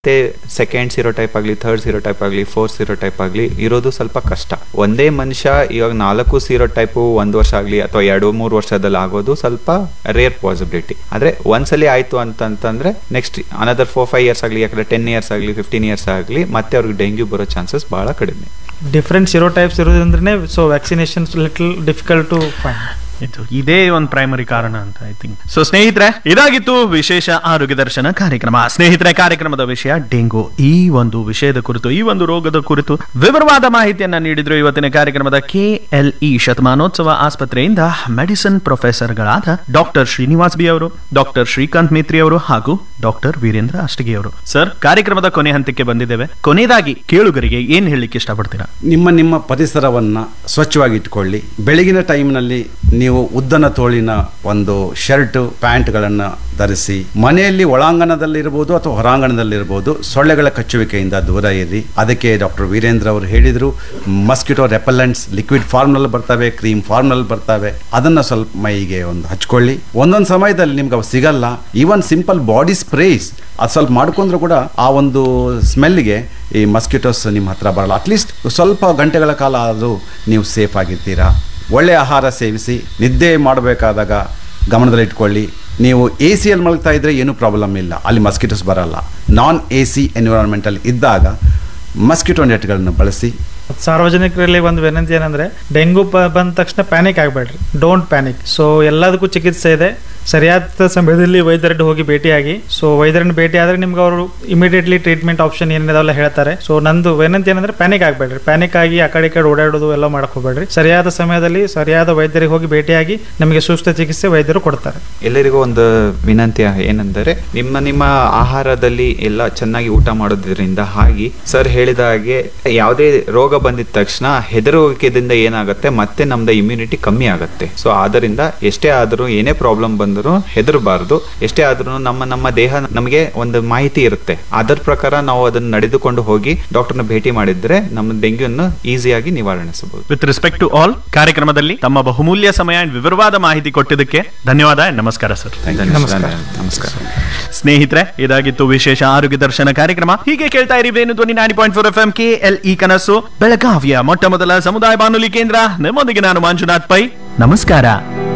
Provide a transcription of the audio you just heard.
ಮತ್ತೆ second serotype ಆಗಲಿ third serotype ಆಗಲಿ ಫೋರ್ತ್ ಸಿರೋ ಟೈಪ್ ಆಗಲಿ ಇರೋದು ಸ್ವಲ್ಪ ಕಷ್ಟ ಒಂದೇ ಮನುಷ್ಯ ಇವಾಗ ನಾಲ್ಕು ಸಿರೋ ಟೈಪು ಒಂದು ವರ್ಷ ಆಗಲಿ ಅಥವಾ ಎರಡು ಮೂರು ವರ್ಷದಲ್ಲಿ ಆಗೋದು ಸ್ವಲ್ಪ ರೇರ್ ಪಾಸಿಬಿಲಿಟಿ ಆದರೆ ಒಂದ್ಸಲಿ ಆಯಿತು ಅಂತಂತಂದ್ರೆ next another four five years ಆಗಲಿ ಯಾಕಂದ್ರೆ ಟೆನ್ ಇಯರ್ಸ್ ಆಗಲಿ ಫಿಫ್ಟೀನ್ ಇಯರ್ಸ್ ಆಗಲಿ ಮತ್ತೆ ಅವ್ರಿಗೆ ಡೆಂಗ್ಯೂ ಬರೋ ಚಾನ್ಸಸ್ ಭಾಳ ಕಡಿಮೆ ಡಿಫ್ರೆಂಟ್ ಸಿರೋ ಟೈಪ್ಸ್ ಇರೋದ್ರಿಂದನೇ so vaccination little difficult to find ಇದು ಇದೇ ಒಂದು ಪ್ರೈಮರಿ ಕಾರಣ ಅಂತ ಐ ಥಿಂಕ್ ಸೊ ಸ್ನೇಹಿತರೆ ಇದಾಗಿತ್ತು ವಿಶೇಷ ಆರೋಗ್ಯ ದರ್ಶನ ಕಾರ್ಯಕ್ರಮ ಸ್ನೇಹಿತರೆ ಕಾರ್ಯಕ್ರಮದ ವಿಷಯ ಡೆಂಗು ಈ ಒಂದು ವಿಷಯದ ಕುರಿತು ಈ ಒಂದು ರೋಗದ ಕುರಿತು ವಿವರವಾದ ಮಾಹಿತಿಯನ್ನ ನೀಡಿದ್ರು ಇವತ್ತಿನ ಕಾರ್ಯಕ್ರಮದ ಕೆ ಎಲ್ ಇ ಶತಮಾನೋತ್ಸವ ಆಸ್ಪತ್ರೆಯಿಂದ ಮೆಡಿಸಿನ್ ಪ್ರೊಫೆಸರ್ಗಳಾದ ಡಾಕ್ಟರ್ ಶ್ರೀನಿವಾಸ್ ಬಿ ಅವರು ಡಾಕ್ಟರ್ ಶ್ರೀಕಾಂತ್ ಮೇತ್ರಿ ಅವರು ಹಾಗೂ ಡಾಕ್ಟರ್ ವೀರೇಂದ್ರ ಅಷ್ಟಗಿ ಅವರು ಸರ್ ಕಾರ್ಯಕ್ರಮದ ಕೊನೆ ಹಂತಕ್ಕೆ ಬಂದಿದ್ದೇವೆ ಕೊನೆಯದಾಗಿ ಕೇಳುಗರಿಗೆ ಏನ್ ಹೇಳಲಿಕ್ಕೆ ಇಷ್ಟಪಡ್ತೀರಾ ನಿಮ್ಮ ನಿಮ್ಮ ಪರಿಸರವನ್ನ ಸ್ವಚ್ಛವಾಗಿ ಇಟ್ಕೊಳ್ಳಿ ಬೆಳಗಿನ ಟೈಮ್ನಲ್ಲಿ ನೀವು ಉದ್ದನ ತೋಳಿನ ಒಂದು ಶರ್ಟ್ ಪ್ಯಾಂಟ್ಗಳನ್ನು ಧರಿಸಿ ಮನೆಯಲ್ಲಿ ಒಳಾಂಗಣದಲ್ಲಿರ್ಬೋದು ಅಥವಾ ಹೊರಾಂಗಣದಲ್ಲಿರ್ಬೋದು ಸೊಳ್ಳೆಗಳ ಕಚ್ಚುವಿಕೆಯಿಂದ ದೂರ ಇರಿ ಅದಕ್ಕೆ ಡಾಕ್ಟರ್ ವೀರೇಂದ್ರ ಅವರು ಹೇಳಿದರು ಮಸ್ಕಿಟೋ ರೆಪಲೆಂಟ್ಸ್ ಲಿಕ್ವಿಡ್ ಫಾರ್ಮ್ನಲ್ಲಿ ಬರ್ತವೆ ಕ್ರೀಮ್ ಫಾರ್ಮ್ನಲ್ಲಿ ಬರ್ತವೆ ಅದನ್ನು ಸ್ವಲ್ಪ ಮೈಗೆ ಒಂದು ಹಚ್ಕೊಳ್ಳಿ ಒಂದೊಂದು ಸಮಯದಲ್ಲಿ ನಿಮ್ಗೆ ಅವು ಸಿಗಲ್ಲ ಈವನ್ ಸಿಂಪಲ್ ಬಾಡಿ ಸ್ಪ್ರೇಸ್ ಅದು ಸ್ವಲ್ಪ ಮಾಡ್ಕೊಂಡ್ರು ಕೂಡ ಆ ಒಂದು ಸ್ಮೆಲ್ಗೆ ಈ ಮಸ್ಕಿಟೋಸ್ ನಿಮ್ಮ ಹತ್ರ ಬರಲ್ಲ ಅಟ್ಲೀಸ್ಟ್ ಸ್ವಲ್ಪ ಗಂಟೆಗಳ ಕಾಲ ಆದರೂ ನೀವು ಸೇಫ್ ಆಗಿರ್ತೀರಾ ಒಳ್ಳೆಯ ಆಹಾರ ಸೇವಿಸಿ ನಿದ್ದೆ ಮಾಡಬೇಕಾದಾಗ ಗಮನದಲ್ಲಿಟ್ಕೊಳ್ಳಿ ನೀವು ಎ ಸಿಯಲ್ಲಿ ಮಲಗ್ತಾ ಇದ್ದರೆ ಏನೂ ಪ್ರಾಬ್ಲಮ್ ಇಲ್ಲ ಅಲ್ಲಿ ಮಸ್ಕಿಟೋಸ್ ಬರಲ್ಲ ನಾನ್ ಎ ಸಿ ಎನ್ವಿರಾನ್ಮೆಂಟಲ್ಲಿ ಇದ್ದಾಗ ಮಸ್ಕಿಟೋ ನೆಟ್ಗಳನ್ನು ಬಳಸಿ ಸಾರ್ವಜನಿಕರಲ್ಲಿ ಒಂದು ವಿನಂತಿ ಏನಂದ್ರೆ ಡೆಂಗು ಪ ಬಂದ ತಕ್ಷಣ ಪ್ಯಾನಿಕ್ ಆಗಬೇಡ್ರಿ ಡೋಂಟ್ ಪ್ಯಾನಿಕ್ ಸೊ ಎಲ್ಲದಕ್ಕೂ ಚಿಕಿತ್ಸೆ ಇದೆ ಸರಿಯಾದ ಸಮಯದಲ್ಲಿ ವೈದ್ಯರನ್ನು ಹೋಗಿ ಭೇಟಿಯಾಗಿ ಸೊ ವೈದ್ಯರನ್ನು ಭೇಟಿ ಆದ್ರೆ ನಿಮ್ಗೆ ಅವರು ಇಮಿಡಿಯೇಟ್ಲಿ ಟ್ರೀಟ್ಮೆಂಟ್ ಆಪ್ಷನ್ ಏನಿದಾವೆಲ್ಲ ಹೇಳ್ತಾರೆ ಸೊ ನಂದು ವಿನಂತಿ ಏನಂದ್ರೆ ಪ್ಯಾನಿಕ್ ಆಗಬೇಡ್ರಿ ಪ್ಯಾನಿಕ್ ಆಗಿ ಆ ಕಡೆ ಈ ಕಡೆ ಓಡಾಡೋದು ಎಲ್ಲ ಮಾಡಕ್ ಹೋಗ್ಬೇಡ್ರಿ ಸರಿಯಾದ ಸಮಯದಲ್ಲಿ ಸರಿಯಾದ ವೈದ್ಯರಿಗೆ ಹೋಗಿ ಭೇಟಿಯಾಗಿ ನಮಗೆ ಸೂಕ್ತ ಚಿಕಿತ್ಸೆ ವೈದ್ಯರು ಕೊಡ್ತಾರೆ ಎಲ್ಲರಿಗೂ ಒಂದು ವಿನಂತಿ ಏನೆಂದರೆ ನಿಮ್ಮ ನಿಮ್ಮ ಆಹಾರದಲ್ಲಿ ಎಲ್ಲ ಚೆನ್ನಾಗಿ ಊಟ ಮಾಡೋದ್ರಿಂದ ಹಾಗೆ ಸರ್ ಹೇಳಿದ ಹಾಗೆ ಯಾವುದೇ ರೋಗ ಬಂದಿದ ತಕ್ಷಣ ಹೆದರುವಿಕೆದಿಂದ ಏನಾಗುತ್ತೆ ಮತ್ತೆ ನಮ್ದು ಇಮ್ಯುನಿಟಿ ಕಮ್ಮಿ ಆಗುತ್ತೆ ಸೊ ಆದ್ದರಿಂದ ಎಷ್ಟೇ ಆದರೂ ಏನೇ ಪ್ರಾಬ್ಲಮ್ ಬಂದರೂ ಹೆದರಬಾರ್ದು ಎಷ್ಟೇ ಆದ್ರೂ ನಮ್ಮ ನಮ್ಮ ದೇಹ ನಮಗೆ ಒಂದು ಮಾಹಿತಿ ಇರುತ್ತೆ ಅದರ ಪ್ರಕಾರ ನಾವು ಅದನ್ನು ನಡೆದುಕೊಂಡು ಹೋಗಿ ಡಾಕ್ಟರ್ನ ಭೇಟಿ ಮಾಡಿದ್ರೆ ನಮ್ಮ ಡೆಂಗ್ಯೂನ್ನು ಈಸಿಯಾಗಿ ನಿವಾರಿಸಬಹುದು ವಿತ್ ರೆಸ್ಪೆಕ್ಟ್ ಟು ಆಲ್ ಕಾರ್ಯಕ್ರಮದಲ್ಲಿ ತಮ್ಮ ಬಹುಮೂಲ್ಯ ಸಮಯ and ವಿವರವಾದ ಮಾಹಿತಿ ಕೊಟ್ಟಿದ್ದಕ್ಕೆ ಧನ್ಯವಾದ and ನಮಸ್ಕಾರ ಸರ್ ನಮಸ್ಕಾರ ನಮಸ್ಕಾರ ಸ್ನೇಹಿತರೆ ಇದಾಗಿತ್ತು ವಿಶೇಷ ಆರೋಗ್ಯ ದರ್ಶನ ಕಾರ್ಯಕ್ರಮ ಹೀಗೆ ಕೇಳ್ತಾ ಇರಿ Venu Dhwani nine point four F M K L E ಕನಸು ಬೆಳಗಾವಿಯ ಮೊಟ್ಟ ಮೊದಲ ಸಮುದಾಯ ಬಾನುಲಿ ಕೇಂದ್ರ ನಿಮ್ಮೊಂದಿಗೆ ನಾನು ಮಂಜುನಾಥ್ ಪೈ ನಮಸ್ಕಾರ